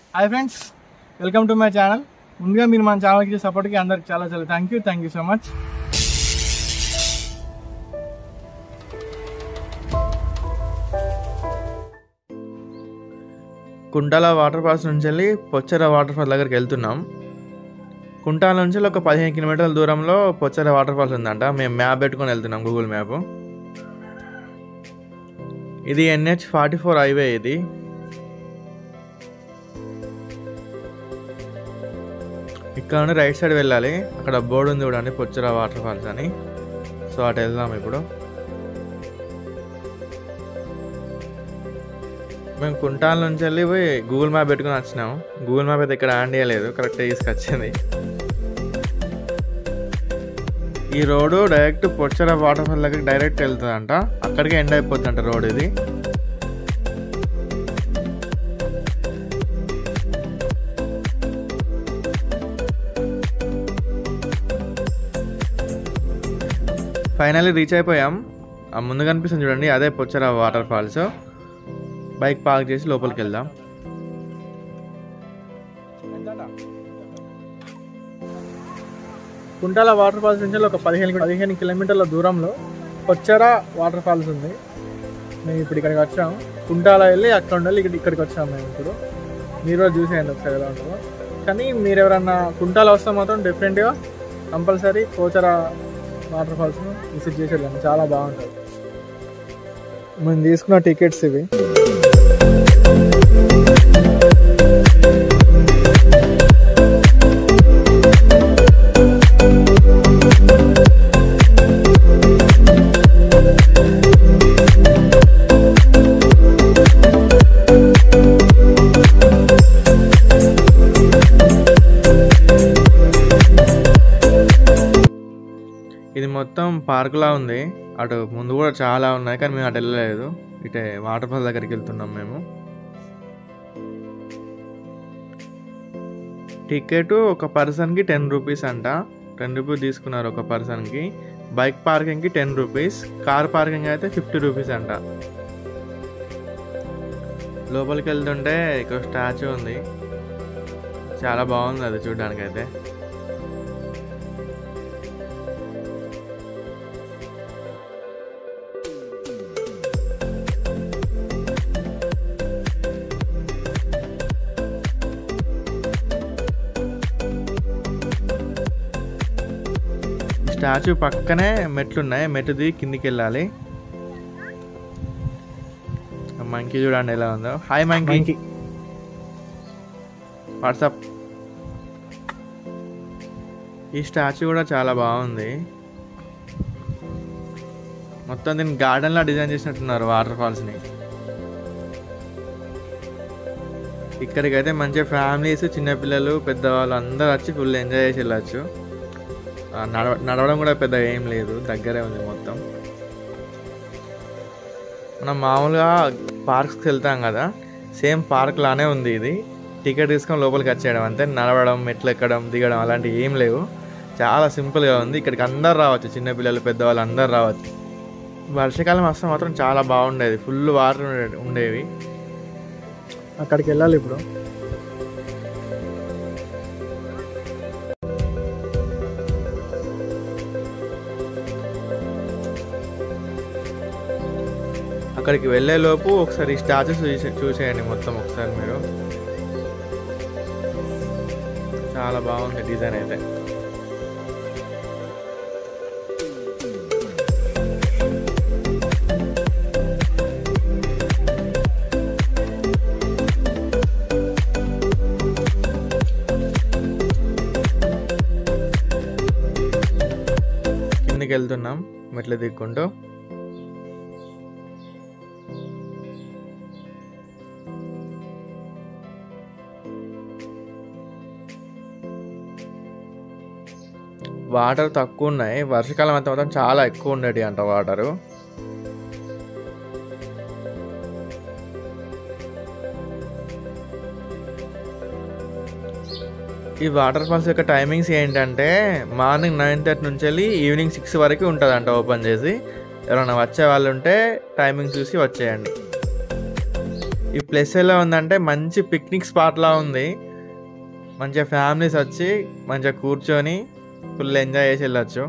hi friends welcome to my channel ముందుగా మీరు మన ఛానల్కి సపోర్ట్కి అందరికి చాలా చాలా thank you thank you so much Kuntala water falls నుంచి వెళ్ళి పొచ్చర వాటర్ ఫాల్స్ దగ్గరికి వెళ్తున్నాం కుంటాల నుంచి వెళ్ళి ఒక పదిహేను కిలోమీటర్ల దూరంలో పొచ్చర వాటర్ ఫాల్స్ ఉందంట మేము మ్యాప్ పెట్టుకొని వెళ్తున్నాం గూగుల్ మ్యాప్ ఇది ఎన్హెచ్ ఫార్టీ ఫోర్ హైవే ఇది ఇక్కడ నుండి రైట్ సైడ్ వెళ్ళాలి అక్కడ బోర్డు ఉంది చూడండి పొచ్చర వాటర్ ఫాల్స్ అని సో అటు వెళ్దాం ఇప్పుడు మేము కుంటాల నుంచి వెళ్ళి పోయి గూగుల్ మ్యాప్ పెట్టుకుని వచ్చినాం గూగుల్ మ్యాప్ అయితే ఇక్కడ ఆన్ చేయలేదు కరెక్ట్ తీసుకొచ్చింది ఈ road direct Pochera water fall దగ్గరికి డైరెక్ట్ వెళ్తుందంట అక్కడికే ఎండ్ అయిపోతుందంట రోడ్ ఇది ఫైనల్లీ రీచ్ అయిపోయాం ఆ ముందు కనిపిస్తుంది చూడండి అదే Pochera water falls bike park చేసి లోపలికి వెళ్దాం కుంటాల వాటర్ ఫాల్స్ నుంచి ఒక పదిహేను పదిహేను కిలోమీటర్ల దూరంలో కొచ్చర వాటర్ ఫాల్స్ ఉంది మేము ఇప్పుడు ఇక్కడికి వచ్చాము కుంటాల వెళ్ళి అక్కడ ఉండాలి ఇక్కడ ఇక్కడికి వచ్చాము మేము ఇప్పుడు మీరు కూడా చూసేయండి ఒకసారి ఎలా ఉంటుందో కానీ మీరు ఎవరన్నా కుంటాల వస్తే మాత్రం డిఫరెంట్గా కంపల్సరీ కోచర వాటర్ ఫాల్స్ను విజిట్ చేసి వెళ్ళండి చాలా బాగుంటుంది మేము తీసుకున్న టికెట్స్ ఇవి ఇది మొత్తం పార్కులా ఉంది అటు ముందు కూడా చాలా ఉన్నాయి కానీ మేము అటు వెళ్ళలేదు ఇటే వాటర్ ఫాల్ దగ్గరికి వెళ్తున్నాం మేము టికెట్ ఒక పర్సన్కి టెన్ రూపీస్ అంట టెన్ రూపీస్ తీసుకున్నారు ఒక పర్సన్కి బైక్ పార్కింగ్కి టెన్ రూపీస్ కార్ పార్కింగ్ అయితే ఫిఫ్టీ రూపీస్ అంట లోపలికి వెళ్తుంటే ఇక్కడ స్టాచ్యూ ఉంది చాలా బాగుంది అది చూడడానికి అయితే స్టాచ్యూ పక్కనే మెట్లు ఉన్నాయి మెట్లు దిగి కిందికి వెళ్ళాలి మంకీ చూడండి ఎలా ఉందో హాయ్ మంకీ మంకీ వాట్సాప్ ఈ స్టాచ్యూ కూడా చాలా బాగుంది మొత్తం దీన్ని గార్డెన్లా డిజైన్ చేసినట్టున్నారు వాటర్ ఫాల్స్ని ఇక్కడికైతే మంచిగా ఫ్యామిలీస్ చిన్నపిల్లలు పెద్దవాళ్ళు అందరూ వచ్చి ఫుల్ ఎంజాయ్ చేసి వెళ్ళచ్చు ఆ, నడవ నడవడం కూడా పెద్ద ఏం లేదు దగ్గరే ఉంది మొత్తం మనం మామూలుగా పార్క్స్కి వెళ్తాం కదా సేమ్ పార్క్ లానే ఉంది ఇది టికెట్ తీసుకొని లోపలికి వచ్చేయడం అంతే నడవడం మెట్లు ఎక్కడం దిగడం అలాంటివి ఏం లేవు చాలా సింపుల్గా ఉంది ఇక్కడికి అందరు రావచ్చు చిన్నపిల్లలు పెద్దవాళ్ళు అందరు రావచ్చు వర్షాకాలం వస్తే మాత్రం చాలా బాగుండేది ఫుల్ వాటర్ ఉండే- ఉండేవి అక్కడికి వెళ్ళాలి ఇప్పుడు అక్కడికి వెళ్ళే లోపు ఒకసారి స్టాచ్యూస్ చూసే చూసేయండి మొత్తం ఒకసారి మీరు చాలా బాగుంది డిజైన్ అయితే కిందికి వెళ్తున్నాం మెట్లు దిక్కుంటూ వాటర్ తక్కువ ఉన్నాయి వర్షాకాలం అంతా మాత్రం చాలా ఎక్కువ ఉండేటి అంట వాటరు ఈ వాటర్ ఫాల్స్ యొక్క టైమింగ్స్ ఏంటంటే మార్నింగ్ నైన్ థర్టీ నుంచి వెళ్ళి ఈవినింగ్ సిక్స్ వరకు ఉంటుందంట ఓపెన్ చేసి ఎవరైనా వచ్చే వాళ్ళు ఉంటే టైమింగ్ చూసి వచ్చేయండి ఈ ప్లేస్ ఎలా ఉందంటే మంచి పిక్నిక్ స్పాట్లా ఉంది మంచిగా ఫ్యామిలీస్ వచ్చి మంచిగా కూర్చొని ఫుల్ ఎంజాయ్ చేసి వెళ్ళొచ్చు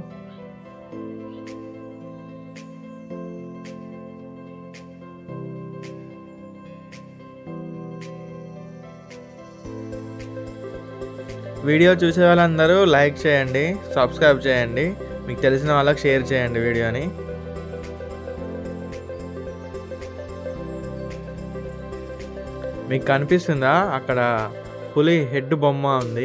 వీడియో చూసే వాళ్ళందరూ లైక్ చేయండి సబ్స్క్రైబ్ చేయండి మీకు తెలిసిన వాళ్ళకి షేర్ చేయండి వీడియోని మీకు కనిపిస్తుందా అక్కడ పులి హెడ్ బొమ్మ ఉంది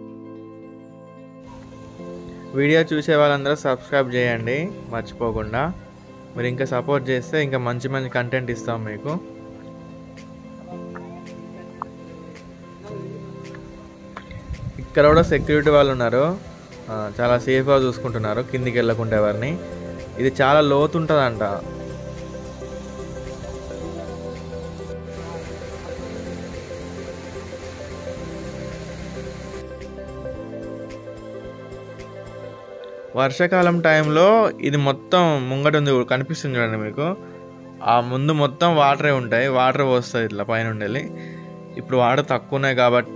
వీడియో చూసే వాళ్ళందరూ సబ్స్క్రైబ్ చేయండి మర్చిపోకుండా మీరు ఇంకా సపోర్ట్ చేస్తే ఇంకా మంచి మంచి కంటెంట్ ఇస్తాం మీకు ఇక్కడ కూడా సెక్యూరిటీ వాళ్ళు ఉన్నారు ఆ, చాలా సేఫ్గా చూసుకుంటున్నారు కిందికి వెళ్ళకుండా ఎవరిని ఇది చాలా లోతు ఉంటుందంట వర్షాకాలం టైంలో ఇది మొత్తం ముంగట ఉంది కనిపిస్తుంది చూడండి మీకు ఆ ముందు మొత్తం వాటరే ఉంటాయి వాటర్ పోస్తుంది ఇట్లా పైన ఉండేది ఇప్పుడు వాటర్ తక్కువ ఉన్నాయి కాబట్టి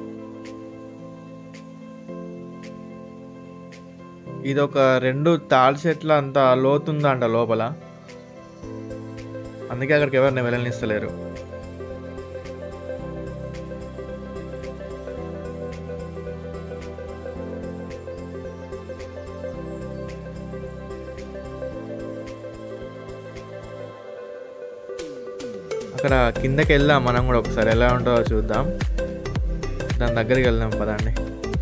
ఇది ఒక రెండు తాడి చెట్ల అంత లోతుందంట లోపల అందుకే అక్కడికి ఎవరిని వెళ్ళనిస్తలేరు అక్కడ కిందకి వెళ్దాం మనం కూడా ఒకసారి ఎలా ఉంటుందో చూద్దాం దాని దగ్గరికి వెళ్దాం పదండి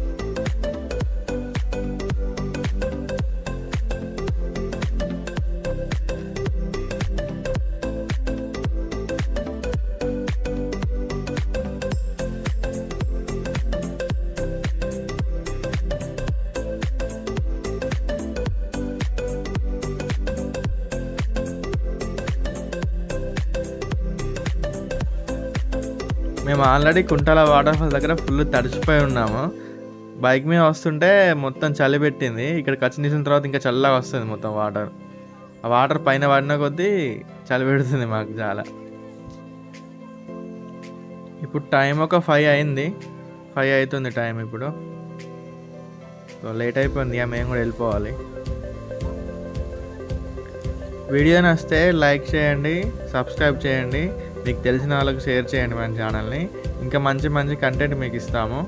మేము ఆల్రెడీ కుంటాల వాటర్ ఫాల్ దగ్గర ఫుల్ తడిచిపోయి ఉన్నాము బైక్ మీద వస్తుంటే మొత్తం చలి పెట్టింది ఇక్కడికి వచ్చి తీసిన తర్వాత ఇంకా చల్లగా వస్తుంది మొత్తం వాటర్ ఆ వాటర్ పైన పడిన కొద్దీ చలి పెడుతుంది మాకు చాలా ఇప్పుడు టైం ఒక ఫైవ్ అయింది ఫైవ్ అవుతుంది టైం ఇప్పుడు సో లేట్ అయిపోయింది ఇక మేము కూడా వెళ్ళిపోవాలి వీడియో నచ్చితే లైక్ చేయండి సబ్స్క్రైబ్ చేయండి మీకు తెలిసిన వాళ్ళకి షేర్ చేయండి మన ఛానల్ని ఇంకా మంచి మంచి కంటెంట్ మీకు ఇస్తాము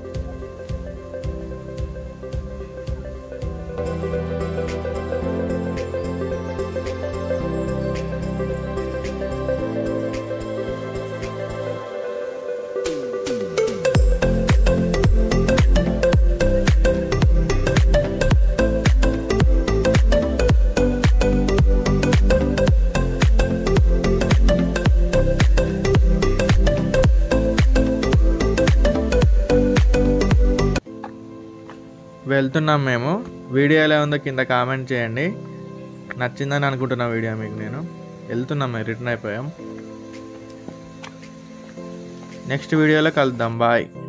వెళ్తున్నాం మేము వీడియో ఎలా ఉందో కింద కామెంట్ చేయండి నచ్చిందని అనుకుంటున్నా వీడియో మీకు నేను వెళ్తున్నాం మేము రిటర్న్ అయిపోయాం నెక్స్ట్ వీడియోలో కలుద్దాం బాయ్